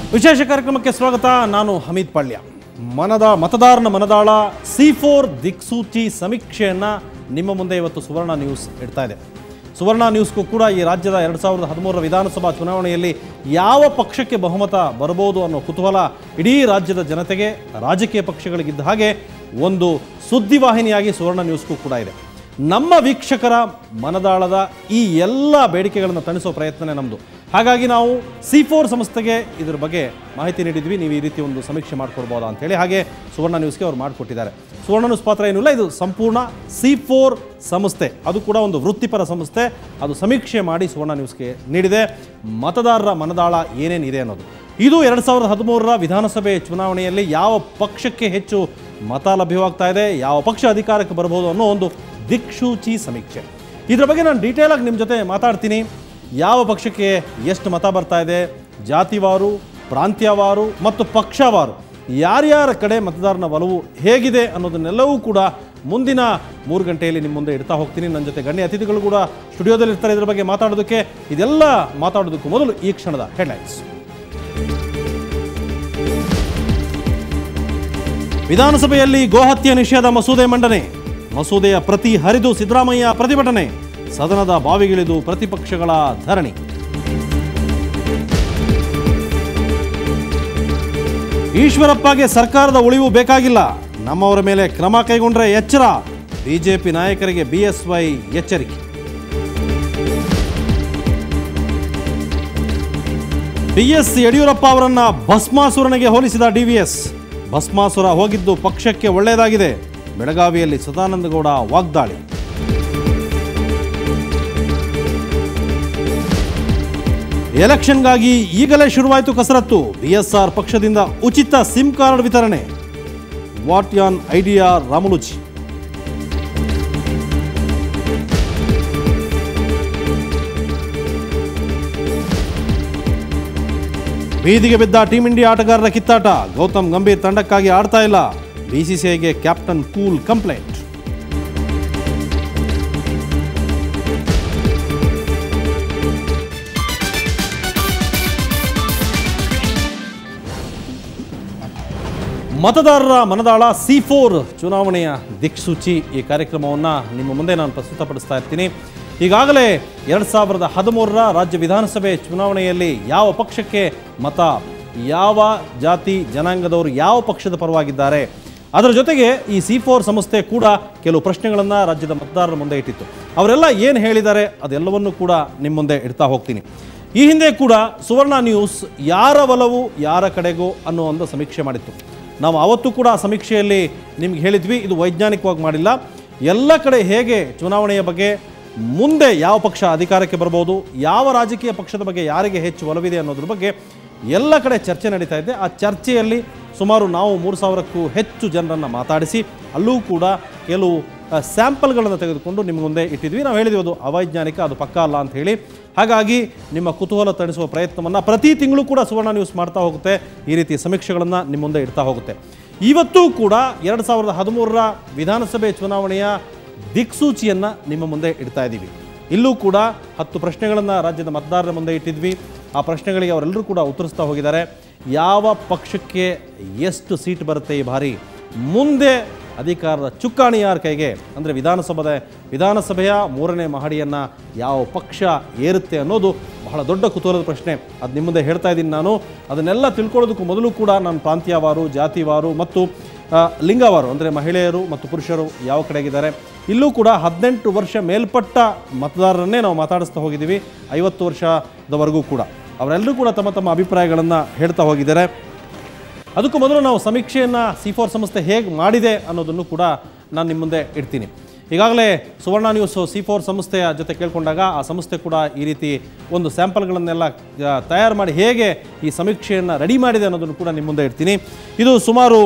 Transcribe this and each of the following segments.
ವಿಶೇಷ ಕಾರ್ಯಕ್ರಮಕ್ಕೆ ಸ್ವಾಗತ ನಾನು ಹಮೀದ್ ಪಳ್ಯ ಮನದ ಮತದಾರನ ಮನದಾಳ ಸಿ ಫೋರ್ ದಿಕ್ಸೂಚಿ ಸಮೀಕ್ಷೆಯನ್ನು ನಿಮ್ಮ ಮುಂದೆ ಇವತ್ತು ಸುವರ್ಣ ನ್ಯೂಸ್ ಇಡ್ತಾ ಇದೆ ಸುವರ್ಣ ನ್ಯೂಸ್ಗೂ ಕೂಡ ಈ ರಾಜ್ಯದ ಎರಡು ಸಾವಿರದ ಹದಿಮೂರರ ವಿಧಾನಸಭಾ ಚುನಾವಣೆಯಲ್ಲಿ ಯಾವ ಪಕ್ಷಕ್ಕೆ ಬಹುಮತ ಬರಬಹುದು ಅನ್ನೋ ಕುತೂಹಲ ಇಡೀ ರಾಜ್ಯದ ಜನತೆಗೆ ರಾಜಕೀಯ ಪಕ್ಷಗಳಿಗಿದ್ದ ಹಾಗೆ ಒಂದು ಸುದ್ದಿವಾಹಿನಿಯಾಗಿ ಸುವರ್ಣ ನ್ಯೂಸ್ಗೂ ಕೂಡ ಇದೆ ನಮ್ಮ ವೀಕ್ಷಕರ ಮನದಾಳದ ಈ ಎಲ್ಲ ಬೇಡಿಕೆಗಳನ್ನು ತಣಿಸೋ ಪ್ರಯತ್ನನೇ ನಮ್ಮದು ಹಾಗಾಗಿ ನಾವು ಸಿ ಫೋರ್ ಸಂಸ್ಥೆಗೆ ಇದ್ರ ಬಗ್ಗೆ ಮಾಹಿತಿ ನೀಡಿದ್ವಿ ನೀವು ಈ ರೀತಿ ಒಂದು ಸಮೀಕ್ಷೆ ಮಾಡ್ಕೊಡ್ಬೋದಾ ಅಂತೇಳಿ ಹಾಗೆ ಸುವರ್ಣ ನ್ಯೂಸ್ಗೆ ಅವ್ರು ಮಾಡಿಕೊಟ್ಟಿದ್ದಾರೆ ಸುವರ್ಣ ನ್ಯೂಸ್ ಪಾತ್ರ ಏನಿಲ್ಲ ಇದು ಸಂಪೂರ್ಣ ಸಿ ಫೋರ್ ಸಂಸ್ಥೆ ಅದು ಕೂಡ ಒಂದು ವೃತ್ತಿಪರ ಸಂಸ್ಥೆ ಅದು ಸಮೀಕ್ಷೆ ಮಾಡಿ ಸುವರ್ಣ ನ್ಯೂಸ್ಗೆ ನೀಡಿದೆ ಮತದಾರರ ಮನದಾಳ ಏನೇನಿದೆ ಅನ್ನೋದು ಇದು ಎರಡು ಸಾವಿರದ ಹದಿಮೂರರ ವಿಧಾನಸಭೆ ಚುನಾವಣೆಯಲ್ಲಿ ಯಾವ ಪಕ್ಷಕ್ಕೆ ಹೆಚ್ಚು ಮತ ಲಭ್ಯವಾಗ್ತಾ ಇದೆ ಯಾವ ಪಕ್ಷ ಅಧಿಕಾರಕ್ಕೆ ಬರಬಹುದು ಅನ್ನೋ ಒಂದು ದಿಕ್ಸೂಚಿ ಸಮೀಕ್ಷೆ ಇದರ ಬಗ್ಗೆ ನಾನು ಡೀಟೇಲ್ ಆಗಿ ನಿಮ್ಮ ಜೊತೆ ಮಾತಾಡ್ತೀನಿ ಯಾವ ಪಕ್ಷಕ್ಕೆ ಎಷ್ಟು ಮತ ಬರ್ತಾ ಇದೆ ಜಾತಿವಾರು ಪ್ರಾಂತ್ಯವಾರು ಮತ್ತು ಪಕ್ಷವಾರು ಯಾರ್ಯಾರ ಕಡೆ ಮತದಾರನ ಒಲವು ಹೇಗಿದೆ ಅನ್ನೋದನ್ನೆಲ್ಲವೂ ಕೂಡ ಮುಂದಿನ ಮೂರು ಗಂಟೆಯಲ್ಲಿ ನಿಮ್ಮ ಮುಂದೆ ಇಡ್ತಾ ಹೋಗ್ತೀನಿ ನನ್ನ ಜೊತೆ ಗಣ್ಯ ಅತಿಥಿಗಳು ಕೂಡ ಸ್ಟುಡಿಯೋದಲ್ಲಿ ಇರ್ತಾರೆ ಇದರ ಬಗ್ಗೆ ಮಾತಾಡೋದಕ್ಕೆ ಇದೆಲ್ಲ ಮಾತಾಡೋದಕ್ಕೂ ಮೊದಲು ಈ ಕ್ಷಣದ ಹೆಡ್ಲೈನ್ಸ್ ವಿಧಾನಸಭೆಯಲ್ಲಿ ಗೋಹತ್ಯೆ ನಿಷೇಧ ಮಸೂದೆ ಮಂಡನೆ ಮಸೂದೆಯ ಪ್ರತಿ ಹರಿದು ಸಿದ್ದರಾಮಯ್ಯ ಪ್ರತಿಭಟನೆ ಸದನದ ಬಾವಿಗಿಳಿದು ಪ್ರತಿಪಕ್ಷಗಳ ಧರಣಿ ಈಶ್ವರಪ್ಪಗೆ ಸರ್ಕಾರದ ಉಳಿವು ಬೇಕಾಗಿಲ್ಲ ನಮ್ಮವರ ಮೇಲೆ ಕ್ರಮ ಕೈಗೊಂಡ್ರೆ ಎಚ್ಚರ ಬಿಜೆಪಿ ನಾಯಕರಿಗೆ ಬಿಎಸ್ವೈ ಎಚ್ಚರಿಕೆ ಬಿಎಸ್ ಯಡಿಯೂರಪ್ಪ ಅವರನ್ನ ಭಸ್ಮಾಸುರನಿಗೆ ಹೋಲಿಸಿದ ಡಿವಿಎಸ್ ಭಸ್ಮಾಸುರ ಹೋಗಿದ್ದು ಪಕ್ಷಕ್ಕೆ ಒಳ್ಳೆಯದಾಗಿದೆ ಬೆಳಗಾವಿಯಲ್ಲಿ ಸದಾನಂದಗೌಡ ವಾಗ್ದಾಳಿ ಎಲೆಕ್ಷನ್ಗಾಗಿ ಈಗಲೇ ಶುರುವಾಯಿತು ಕಸರತ್ತು ಬಿಎಸ್ಆರ್ ಪಕ್ಷದಿಂದ ಉಚಿತ ಸಿಮ್ ಕಾರ್ಡ್ ವಿತರಣೆ ವಾಟ್ ಯಾನ್ ಐಡಿಯಾ ರಾಮುಲುಚಿ ಬೀದಿಗೆ ಬಿದ್ದ ಟೀಂ ಇಂಡಿಯಾ ಆಟಗಾರರ ಕಿತ್ತಾಟ ಗೌತಮ್ ಗಂಭೀರ್ ತಂಡಕ್ಕಾಗಿ ಆಡ್ತಾ ಇಲ್ಲ ಬಿಸಿಸಿಐಗೆ ಕ್ಯಾಪ್ಟನ್ ಕೂಲ್ ಕಂಪ್ಲೇಂಟ್ ಮತದಾರರ ಮನದಾಳ ಸಿ ಫೋರ್ ಚುನಾವಣೆಯ ದಿಕ್ಸೂಚಿ ಈ ಕಾರ್ಯಕ್ರಮವನ್ನು ನಿಮ್ಮ ಮುಂದೆ ನಾನು ಪ್ರಸ್ತುತಪಡಿಸ್ತಾ ಇರ್ತೀನಿ ಈಗಾಗಲೇ ಎರಡು ಸಾವಿರದ ಹದಿಮೂರರ ರಾಜ್ಯ ವಿಧಾನಸಭೆ ಚುನಾವಣೆಯಲ್ಲಿ ಯಾವ ಪಕ್ಷಕ್ಕೆ ಮತ ಯಾವ ಜಾತಿ ಜನಾಂಗದವರು ಯಾವ ಪಕ್ಷದ ಪರವಾಗಿದ್ದಾರೆ ಅದರ ಜೊತೆಗೆ ಈ ಸಿ ಫೋರ್ ಸಂಸ್ಥೆ ಕೂಡ ಕೆಲವು ಪ್ರಶ್ನೆಗಳನ್ನು ರಾಜ್ಯದ ಮತದಾರರ ಮುಂದೆ ಇಟ್ಟಿತ್ತು ಅವರೆಲ್ಲ ಏನು ಹೇಳಿದ್ದಾರೆ ಅದೆಲ್ಲವನ್ನೂ ಕೂಡ ನಿಮ್ಮ ಮುಂದೆ ಇಡ್ತಾ ಹೋಗ್ತೀನಿ ಈ ಹಿಂದೆ ಕೂಡ ಸುವರ್ಣ ನ್ಯೂಸ್ ಯಾರ ಒಲವು ಯಾರ ಕಡೆಗೂ ಅನ್ನೋ ಒಂದು ಸಮೀಕ್ಷೆ ಮಾಡಿತ್ತು ನಾವು ಅವತ್ತು ಕೂಡ ಆ ಸಮೀಕ್ಷೆಯಲ್ಲಿ ನಿಮ್ಗೆ ಹೇಳಿದ್ವಿ ಇದು ವೈಜ್ಞಾನಿಕವಾಗಿ ಮಾಡಿಲ್ಲ ಎಲ್ಲ ಕಡೆ ಹೇಗೆ ಚುನಾವಣೆಯ ಬಗ್ಗೆ ಮುಂದೆ ಯಾವ ಪಕ್ಷ ಅಧಿಕಾರಕ್ಕೆ ಬರ್ಬೋದು ಯಾವ ರಾಜಕೀಯ ಪಕ್ಷದ ಬಗ್ಗೆ ಯಾರಿಗೆ ಹೆಚ್ಚು ಒಲವಿದೆ ಅನ್ನೋದ್ರ ಬಗ್ಗೆ ಎಲ್ಲ ಕಡೆ ಚರ್ಚೆ ನಡೀತಾ ಇದೆ ಆ ಚರ್ಚೆಯಲ್ಲಿ ಸುಮಾರು ನಾವು ಮೂರು ಸಾವಿರಕ್ಕೂ ಹೆಚ್ಚು ಜನರನ್ನು ಮಾತಾಡಿಸಿ ಅಲ್ಲೂ ಕೂಡ ಕೆಲವು ಸ್ಯಾಂಪಲ್ಗಳನ್ನು ತೆಗೆದುಕೊಂಡು ನಿಮ್ಮ ಮುಂದೆ ಇಟ್ಟಿದ್ವಿ ನಾವು ಹೇಳಿದ್ವಿ ಅದು ಅವೈಜ್ಞಾನಿಕ ಅದು ಪಕ್ಕ ಅಲ್ಲ ಅಂತ ಹೇಳಿ ಹಾಗಾಗಿ ನಿಮ್ಮ ಕುತೂಹಲ ತಣಿಸುವ ಪ್ರಯತ್ನವನ್ನು ಪ್ರತಿ ತಿಂಗಳು ಕೂಡ ಸುವರ್ಣ ನ್ಯೂಸ್ ಮಾಡ್ತಾ ಹೋಗುತ್ತೆ ಈ ರೀತಿ ಸಮೀಕ್ಷೆಗಳನ್ನು ನಿಮ್ಮ ಮುಂದೆ ಇಡ್ತಾ ಹೋಗುತ್ತೆ ಇವತ್ತೂ ಕೂಡ ಎರಡು ಸಾವಿರದ ಹದಿಮೂರರ ವಿಧಾನಸಭೆ ಚುನಾವಣೆಯ ದಿಕ್ಸೂಚಿಯನ್ನು ನಿಮ್ಮ ಮುಂದೆ ಇಡ್ತಾ ಇದ್ದೀವಿ ಇಲ್ಲೂ ಕೂಡ ಹತ್ತು ಪ್ರಶ್ನೆಗಳನ್ನು ರಾಜ್ಯದ ಮತದಾರರ ಮುಂದೆ ಇಟ್ಟಿದ್ವಿ ಆ ಪ್ರಶ್ನೆಗಳಿಗೆ ಅವರೆಲ್ಲರೂ ಕೂಡ ಉತ್ತರಿಸ್ತಾ ಹೋಗಿದ್ದಾರೆ ಯಾವ ಪಕ್ಷಕ್ಕೆ ಎಷ್ಟು ಸೀಟ್ ಬರುತ್ತೆ ಈ ಬಾರಿ ಮುಂದೆ ಅಧಿಕಾರದ ಚುಕ್ಕಾಣಿ ಯಾರ ಕೈಗೆ ಅಂದರೆ ವಿಧಾನಸಭೆ ವಿಧಾನಸಭೆಯ ಮೂರನೇ ಮಹಡಿಯನ್ನು ಯಾವ ಪಕ್ಷ ಏರುತ್ತೆ ಅನ್ನೋದು ಬಹಳ ದೊಡ್ಡ ಕುತೂಹಲದ ಪ್ರಶ್ನೆ ಅದು ನಿಮ್ಮ ಮುಂದೆ ಹೇಳ್ತಾ ಇದ್ದೀನಿ ನಾನು ಅದನ್ನೆಲ್ಲ ತಿಳ್ಕೊಳ್ಳೋದಕ್ಕೂ ಮೊದಲು ಕೂಡ ನಾನು ಪ್ರಾಂತ್ಯವಾರು ಜಾತಿವಾರು ಮತ್ತು ಆ, ಲಿಂಗವಾರು ಅಂದರೆ ಮಹಿಳೆಯರು ಮತ್ತು ಪುರುಷರು ಯಾವ ಕಡೆಗಿದ್ದಾರೆ ಇಲ್ಲೂ ಕೂಡ ಹದಿನೆಂಟು ವರ್ಷ ಮೇಲ್ಪಟ್ಟ ಮತದಾರರನ್ನೇ ನಾವು ಮಾತಾಡಿಸ್ತಾ ಹೋಗಿದ್ದೀವಿ ಐವತ್ತು ವರ್ಷದವರೆಗೂ ಕೂಡ ಅವರೆಲ್ಲರೂ ಕೂಡ ತಮ್ಮ ತಮ್ಮ ಅಭಿಪ್ರಾಯಗಳನ್ನು ಹೇಳ್ತಾ ಹೋಗಿದ್ದಾರೆ ಅದಕ್ಕೂ ಮೊದಲು ನಾವು ಸಮೀಕ್ಷೆಯನ್ನು ಸಿ ಫೋರ್ ಸಂಸ್ಥೆ ಹೇಗೆ ಮಾಡಿದೆ ಅನ್ನೋದನ್ನು ಕೂಡ ನಾನು ನಿಮ್ಮ ಮುಂದೆ ಇಡ್ತೀನಿ ಈಗಾಗಲೇ ಸುವರ್ಣ ನ್ಯೂಸ್ ಸಿ ಫೋರ್ ಸಂಸ್ಥೆಯ ಜೊತೆ ಕೇಳ್ಕೊಂಡಾಗ ಆ ಸಂಸ್ಥೆ ಕೂಡ ಈ ರೀತಿ ಒಂದು ಸ್ಯಾಂಪಲ್ಗಳನ್ನೆಲ್ಲ ಆ, ತಯಾರು ಮಾಡಿ ಹೇಗೆ ಈ ಸಮೀಕ್ಷೆಯನ್ನು ರೆಡಿ ಮಾಡಿದೆ ಅನ್ನೋದನ್ನು ಕೂಡ ನಿಮ್ಮ ಮುಂದೆ ಇಡ್ತೀನಿ ಇದು ಸುಮಾರು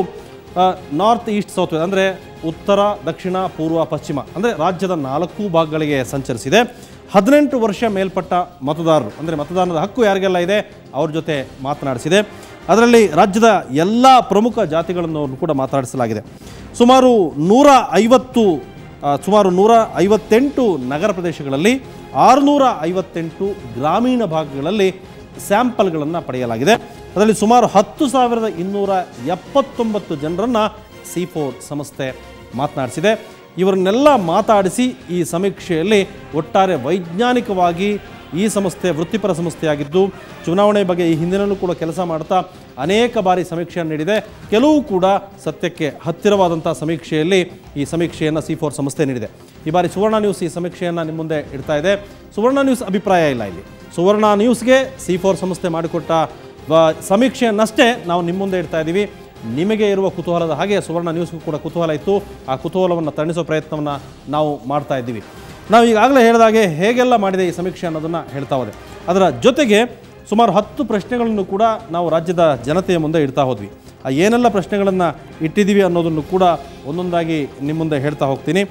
ನಾರ್ತ್ ಈಸ್ಟ್ ಸೌತ್ ಅಂದರೆ ಉತ್ತರ ದಕ್ಷಿಣ ಪೂರ್ವ ಪಶ್ಚಿಮ ಅಂದರೆ ರಾಜ್ಯದ ನಾಲ್ಕು ಭಾಗಗಳಿಗೆ ಸಂಚರಿಸಿದೆ ಹದಿನೆಂಟು ವರ್ಷ ಮೇಲ್ಪಟ್ಟ ಮತದಾರರು ಅಂದರೆ ಮತದಾನದ ಹಕ್ಕು ಯಾರಿಗೆಲ್ಲ ಇದೆ ಅವ್ರ ಜೊತೆ ಮಾತನಾಡಿಸಿದೆ ಅದರಲ್ಲಿ ರಾಜ್ಯದ ಎಲ್ಲ ಪ್ರಮುಖ ಜಾತಿಗಳನ್ನು ಕೂಡ ಮಾತಾಡಿಸಲಾಗಿದೆ ಸುಮಾರು ನೂರ ಐವತ್ತು ಆ, ಸುಮಾರು ನೂರ ಐವತ್ತೆಂಟು ನಗರ ಪ್ರದೇಶಗಳಲ್ಲಿ ಆರುನೂರ ಐವತ್ತೆಂಟು ಗ್ರಾಮೀಣ ಭಾಗಗಳಲ್ಲಿ ಸ್ಯಾಂಪಲ್ಗಳನ್ನು ಪಡೆಯಲಾಗಿದೆ ಅದರಲ್ಲಿ ಸುಮಾರು ಹತ್ತು ಸಾವಿರದ ಇನ್ನೂರ ಎಪ್ಪತ್ತೊಂಬತ್ತು ಜನರನ್ನು ಸಿ ಫೋರ್ ಸಂಸ್ಥೆ ಮಾತನಾಡಿಸಿದೆ ಇವರನ್ನೆಲ್ಲ ಮಾತಾಡಿಸಿ ಈ ಸಮೀಕ್ಷೆಯಲ್ಲಿ ಒಟ್ಟಾರೆ ವೈಜ್ಞಾನಿಕವಾಗಿ ಈ ಸಂಸ್ಥೆ ವೃತ್ತಿಪರ ಸಂಸ್ಥೆಯಾಗಿದ್ದು ಚುನಾವಣೆ ಬಗ್ಗೆ ಈ ಹಿಂದಿನಲ್ಲೂ ಕೂಡ ಕೆಲಸ ಮಾಡ್ತಾ ಅನೇಕ ಬಾರಿ ಸಮೀಕ್ಷೆಯನ್ನು ನೀಡಿದೆ ಕೆಲವು ಕೂಡ ಸತ್ಯಕ್ಕೆ ಹತ್ತಿರವಾದಂಥ ಸಮೀಕ್ಷೆಯಲ್ಲಿ ಈ ಸಮೀಕ್ಷೆಯನ್ನು ಸಿ ಫೋರ್ ಸಂಸ್ಥೆ ನೀಡಿದೆ ಈ ಬಾರಿ ಸುವರ್ಣ ನ್ಯೂಸ್ ಈ ಸಮೀಕ್ಷೆಯನ್ನು ನಿಮ್ಮ ಮುಂದೆ ಇಡ್ತಾ ಇದೆ ಸುವರ್ಣ ನ್ಯೂಸ್ ಅಭಿಪ್ರಾಯ ಇಲ್ಲ ಇಲ್ಲಿ ಸುವರ್ಣ ನ್ಯೂಸ್ಗೆ ಸಿ ಫೋರ್ ಸಂಸ್ಥೆ ಮಾಡಿಕೊಟ್ಟ ವ- ಸಮೀಕ್ಷೆಯನ್ನಷ್ಟೇ ನಾವು ನಿಮ್ಮ ಮುಂದೆ ಇಡ್ತಾ ಇದ್ದೀವಿ ನಿಮಗೆ ಇರುವ ಕುತೂಹಲದ ಹಾಗೆ ಸುವರ್ಣ ನ್ಯೂಸ್ಗೂ ಕೂಡ ಕುತೂಹಲ ಇತ್ತು ಆ ಕುತೂಹಲವನ್ನು ತಣಿಸೋ ಪ್ರಯತ್ನವನ್ನು ನಾವು ಮಾಡ್ತಾ ಇದ್ದೀವಿ ನಾವು ಈಗಾಗಲೇ ಹೇಳಿದಾಗೆ ಹೇಗೆಲ್ಲ ಮಾಡಿದೆ ಈ ಸಮೀಕ್ಷೆ ಅನ್ನೋದನ್ನು ಹೇಳ್ತಾ ಹೋದೆ ಅದರ ಜೊತೆಗೆ ಸುಮಾರು ಹತ್ತು ಪ್ರಶ್ನೆಗಳನ್ನು ಕೂಡ ನಾವು ರಾಜ್ಯದ ಜನತೆಯ ಮುಂದೆ ಇಡ್ತಾ ಹೋದ್ವಿ ಆ ಏನೆಲ್ಲ ಪ್ರಶ್ನೆಗಳನ್ನು ಇಟ್ಟಿದ್ದೀವಿ ಅನ್ನೋದನ್ನು ಕೂಡ ಒಂದೊಂದಾಗಿ ನಿಮ್ಮ ಮುಂದೆ ಹೇಳ್ತಾ ಹೋಗ್ತೀನಿ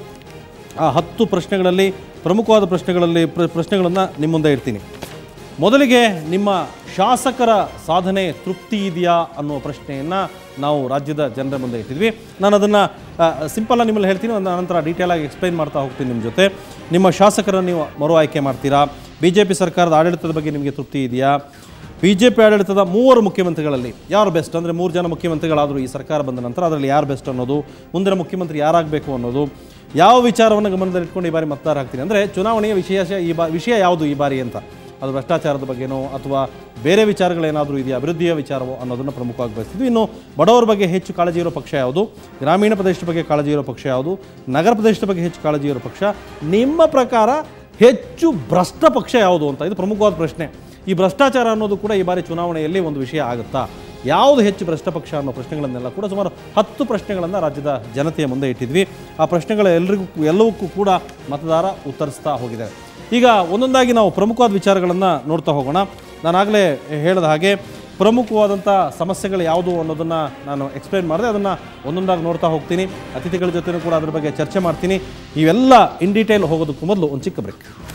ಆ ಹತ್ತು ಪ್ರಶ್ನೆಗಳಲ್ಲಿ ಪ್ರಮುಖವಾದ ಪ್ರಶ್ನೆಗಳಲ್ಲಿ ಪ್ರ ಪ್ರಶ್ನೆಗಳನ್ನು ನಿಮ್ಮ ಮುಂದೆ ಇಡ್ತೀನಿ ಮೊದಲಿಗೆ ನಿಮ್ಮ ಶಾಸಕರ ಸಾಧನೆ ತೃಪ್ತಿ ಇದೆಯಾ ಅನ್ನುವ ಪ್ರಶ್ನೆಯನ್ನು ನಾವು ರಾಜ್ಯದ ಜನರ ಮುಂದೆ ಇಟ್ಟಿದ್ವಿ ನಾನು ಅದನ್ನು ಸಿಂಪಲ್ಲಾಗಿ ನಿಮ್ಮಲ್ಲಿ ಹೇಳ್ತೀನಿ ಒಂದು ನಂತರ ಡೀಟೇಲಾಗಿ ಎಕ್ಸ್ಪ್ಲೈನ್ ಮಾಡ್ತಾ ಹೋಗ್ತೀನಿ ನಿಮ್ಮ ಜೊತೆ ನಿಮ್ಮ ಶಾಸಕರನ್ನು ನೀವು ಮರು ಆಯ್ಕೆ ಮಾಡ್ತೀರಾ ಬಿ ಜೆ ಪಿ ಸರ್ಕಾರದ ಆಡಳಿತದ ಬಗ್ಗೆ ನಿಮಗೆ ತೃಪ್ತಿ ಇದೆಯಾ ಬಿ ಜೆ ಪಿ ಆಡಳಿತದ ಮೂವರು ಮುಖ್ಯಮಂತ್ರಿಗಳಲ್ಲಿ ಯಾರು ಬೆಸ್ಟ್ ಅಂದರೆ ಮೂರು ಜನ ಮುಖ್ಯಮಂತ್ರಿಗಳಾದರೂ ಈ ಸರ್ಕಾರ ಬಂದ ನಂತರ ಅದರಲ್ಲಿ ಯಾರು ಬೆಸ್ಟ್ ಅನ್ನೋದು ಮುಂದಿನ ಮುಖ್ಯಮಂತ್ರಿ ಯಾರಾಗಬೇಕು ಅನ್ನೋದು ಯಾವ ವಿಚಾರವನ್ನು ಗಮನದಲ್ಲಿಟ್ಕೊಂಡು ಈ ಬಾರಿ ಮತದಾರ ಹಾಕ್ತೀನಿ ಅಂದರೆ ಚುನಾವಣೆಯ ವಿಶೇಷ ಈ ಬಾ ವಿಷಯ ಯಾವುದು ಈ ಬಾರಿ ಅಂತ ಅದು ಭ್ರಷ್ಟಾಚಾರದ ಬಗ್ಗೆನೋ ಅಥವಾ ಬೇರೆ ವಿಚಾರಗಳೇನಾದರೂ ಇದೆಯಾ ಅಭಿವೃದ್ಧಿಯ ವಿಚಾರವೋ ಅನ್ನೋದನ್ನು ಪ್ರಮುಖವಾಗಿ ಬಯಸ್ತಿದ್ವಿ ಇನ್ನು ಬಡವರ ಬಗ್ಗೆ ಹೆಚ್ಚು ಕಾಳಜಿ ಇರೋ ಪಕ್ಷ ಯಾವುದು ಗ್ರಾಮೀಣ ಪ್ರದೇಶದ ಬಗ್ಗೆ ಕಾಳಜಿ ಇರೋ ಪಕ್ಷ ಯಾವುದು ನಗರ ಪ್ರದೇಶದ ಬಗ್ಗೆ ಹೆಚ್ಚು ಕಾಳಜಿ ಇರೋ ಪಕ್ಷ ನಿಮ್ಮ ಪ್ರಕಾರ ಹೆಚ್ಚು ಭ್ರಷ್ಟ ಪಕ್ಷ ಯಾವುದು ಅಂತ ಇದು ಪ್ರಮುಖವಾದ ಪ್ರಶ್ನೆ ಈ ಭ್ರಷ್ಟಾಚಾರ ಅನ್ನೋದು ಕೂಡ ಈ ಬಾರಿ ಚುನಾವಣೆಯಲ್ಲಿ ಒಂದು ವಿಷಯ ಆಗುತ್ತಾ ಯಾವುದು ಹೆಚ್ಚು ಭ್ರಷ್ಟ ಪಕ್ಷ ಅನ್ನೋ ಪ್ರಶ್ನೆಗಳನ್ನೆಲ್ಲ ಕೂಡ ಸುಮಾರು ಹತ್ತು ಪ್ರಶ್ನೆಗಳನ್ನು ರಾಜ್ಯದ ಜನತೆಯ ಮುಂದೆ ಇಟ್ಟಿದ್ವಿ ಆ ಪ್ರಶ್ನೆಗಳ ಎಲ್ರಿಗೂ ಎಲ್ಲವಕ್ಕೂ ಕೂಡ ಮತದಾರ ಉತ್ತರಿಸ್ತಾ ಹೋಗಿದ್ದಾರೆ ಈಗ ಒಂದೊಂದಾಗಿ ನಾವು ಪ್ರಮುಖವಾದ ವಿಚಾರಗಳನ್ನು ನೋಡ್ತಾ ಹೋಗೋಣ ನಾನಾಗಲೇ ಹೇಳಿದ ಹಾಗೆ ಪ್ರಮುಖವಾದಂಥ ಸಮಸ್ಯೆಗಳು ಯಾವುದು ಅನ್ನೋದನ್ನು ನಾನು ಎಕ್ಸ್ಪ್ಲೈನ್ ಮಾಡಿದೆ ಅದನ್ನು ಒಂದೊಂದಾಗಿ ನೋಡ್ತಾ ಹೋಗ್ತೀನಿ ಅತಿಥಿಗಳ ಜೊತೆನೂ ಕೂಡ ಅದ್ರ ಬಗ್ಗೆ ಚರ್ಚೆ ಮಾಡ್ತೀನಿ ಇವೆಲ್ಲ ಇನ್ ಡೀಟೇಲ್ ಹೋಗೋದಕ್ಕೂ ಮೊದಲು ಒಂದು ಚಿಕ್ಕ ಬ್ರೇಕ್